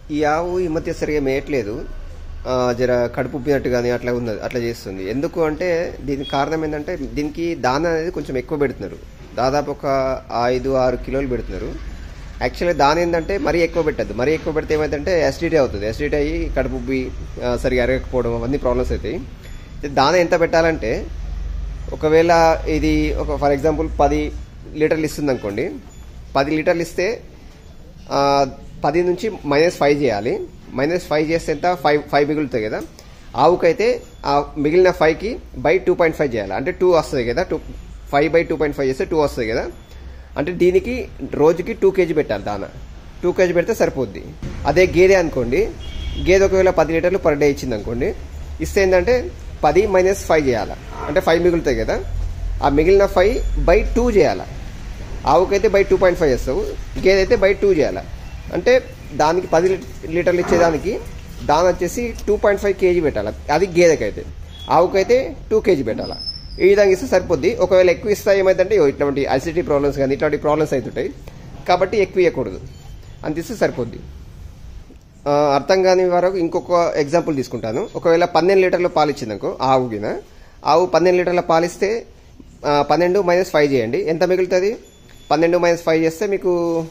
ఈ ఆవు ఈ మధ్య సరిగా మేయట్లేదు ఆ, జర కడుపు ఉబ్బినట్టు కానీ అట్లా ఉన్నది అట్లా చేస్తుంది ఎందుకు అంటే దీనికి కారణం ఏంటంటే దీనికి దాన అనేది కొంచెం ఎక్కువ పెడుతున్నారు దాదాపు ఒక ఐదు ఆరు కిలోలు పెడుతున్నారు యాక్చువల్లీ దాని ఏంటంటే మరీ ఎక్కువ పెట్టద్దు మరీ ఎక్కువ పెడితే ఏమైందంటే యాసిడిటీ అవుతుంది యాసిడిటీ అయ్యి కడుపు ఉబ్బి ఆ, సరిగా అరగకపోవడం అవన్నీ ప్రాబ్లమ్స్ అవుతాయి దాన ఎంత పెట్టాలంటే ఒకవేళ ఇది ఒక ఫర్ ఎగ్జాంపుల్ పది లీటర్లు ఇస్తుంది అనుకోండి పది లీటర్లు ఇస్తే ఆ, పది నుంచి మైనస్ ఫైవ్ చేయాలి మైనస్ ఫైవ్ చేస్తే ఎంత ఫైవ్ ఫైవ్ మిగులుతాయి కదా ఆవుకైతే ఆ మిగిలిన ఫైవ్కి బై టూ పాయింట్ ఫైవ్ చేయాలి అంటే టూ వస్తుంది కదా two five by two point five చేస్తే టూ వస్తుంది కదా అంటే దీనికి రోజుకి టూ కేజీ పెట్టాలి దాన టూ కేజీ పెడితే సరిపోద్ది అదే గేదె అనుకోండి గేదె ఒకవేళ పది లీటర్లు పర్ డే ఇచ్చింది అనుకోండి ఇస్తే ఏంటంటే పది మైనస్ ఫైవ్ చేయాలి అంటే ఫైవ్ మిగులుతాయి కదా ఆ మిగిలిన ఫైవ్ బై టూ చేయాలి ఆవుకైతే బై టూ పాయింట్ ఫైవ్ చేస్తావు గేదె అయితే బై టూ చేయాలి అంటే దానికి పది లీటర్లు ఇచ్చేదానికి దాని వచ్చేసి టూ పాయింట్ ఫైవ్ కేజీ పెట్టాలి అది గేదెకైతే ఆవుకైతే టూ కేజీ పెట్టాలి ఈ విధంగా ఇస్తే సరిపోద్ది ఒకవేళ ఎక్కువ ఇస్తే ఏమైందంటే ఇగో ఇట్లాంటి అసిడిటీ ప్రాబ్లమ్స్ కానీ ఇట్లాంటి ప్రాబ్లమ్స్ అవుతుంటాయి కాబట్టి ఎక్కువ ఇవ్వకూడదు అంత ఇస్తే సరిపోద్ది ఆ, అర్థం కాని వరకు ఇంకొక ఎగ్జాంపుల్ తీసుకుంటాను ఒకవేళ పన్నెండు లీటర్ల పాలు ఇచ్చిందనుకో ఆవు గిన ఆవు పన్నెండు లీటర్ల పాలు ఇస్తే ఆ, పన్నెండు మైనస్ ఫైవ్ చేయండి ఎంత మిగులుతుంది పన్నెండు మైనస్ ఫైవ్ చేస్తే మీకు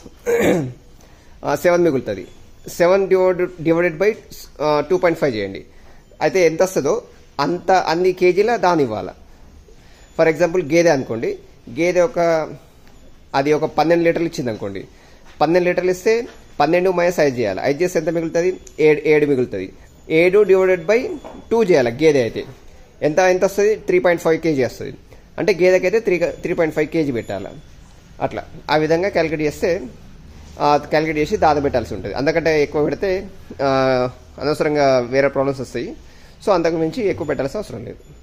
సెవెన్ మిగులుతుంది seven divide divided by two point five చేయండి అయితే ఎంత వస్తుందో అంత అన్ని కేజీల దాని ఇవ్వాలి ఫర్ ఎగ్జాంపుల్ గేదె అనుకోండి గేదె ఒక అది ఒక పన్నెండు లీటర్లు ఇచ్చింది అనుకోండి పన్నెండు లీటర్లు ఇస్తే పన్నెండు మైనస్ ఐదు చేయాలి ఐదు చేస్తే ఎంత మిగులుతుంది ఏడు ఏడు మిగులుతుంది ఏడు డివైడెడ్ బై టూ చేయాలి గేదె అయితే ఎంత ఎంత వస్తుంది త్రీ పాయింట్ ఫైవ్ కేజీ వస్తుంది అంటే గేదెకి అయితే three three point five KG పెట్టాలి అట్లా ఆ విధంగా క్యాలిక్యులేట్ చేస్తే క్యాలిక్యులేట్ చేసి దాద పెట్టాల్సి ఉంటుంది అంతకంటే ఎక్కువ పెడితే ఆ, అనవసరంగా వేరే ప్రాబ్లమ్స్ వస్తాయి సో అంతకు మించి ఎక్కువ పెట్టాల్సిన అవసరం లేదు